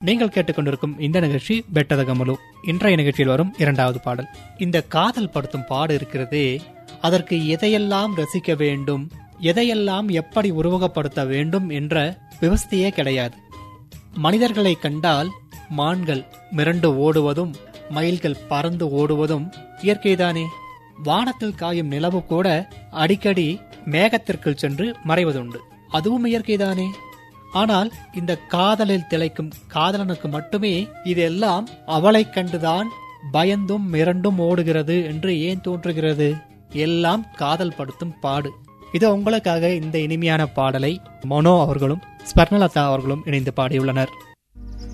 நீங்கள் கேட்டுக்கொண்டிருக்கும் இந்த நிகழ்ச்சி பெட்டத கமலு இன்றைய நிகழ்ச்சியில் வரும் இரண்டாவது பாடல் இந்த காதல் படுத்தும் பாடு இருக்கிறதே அதற்கு எதையெல்லாம் ரசிக்க வேண்டும் எதையெல்லாம் எப்படி உருவகப்படுத்த வேண்டும் என்ற விவஸ்தையே கிடையாது மனிதர்களை கண்டால் மான்கள் மிரண்டு ஓடுவதும் மயில்கள் பறந்து ஓடுவதும் இயற்கைதானே வானத்தில் காயும் நிலவு கூட அடிக்கடி மேகத்திற்குள் சென்று மறைவதுண்டு அதுவும் இயற்கைதானே ஆனால் இந்த காதலில் திளைக்கும் காதலனுக்கு மட்டுமே இதெல்லாம் அவளைக் கண்டுதான் பயந்தும் மிரண்டும் ஓடுகிறது என்று ஏன் தோன்றுகிறது எல்லாம் காதல் படுத்தும் பாடு இது உங்களுக்காக இந்த இனிமையான பாடலை மனோ அவர்களும் ஸ்வர்ணலதா அவர்களும் இணைந்து பாடியுள்ளனர்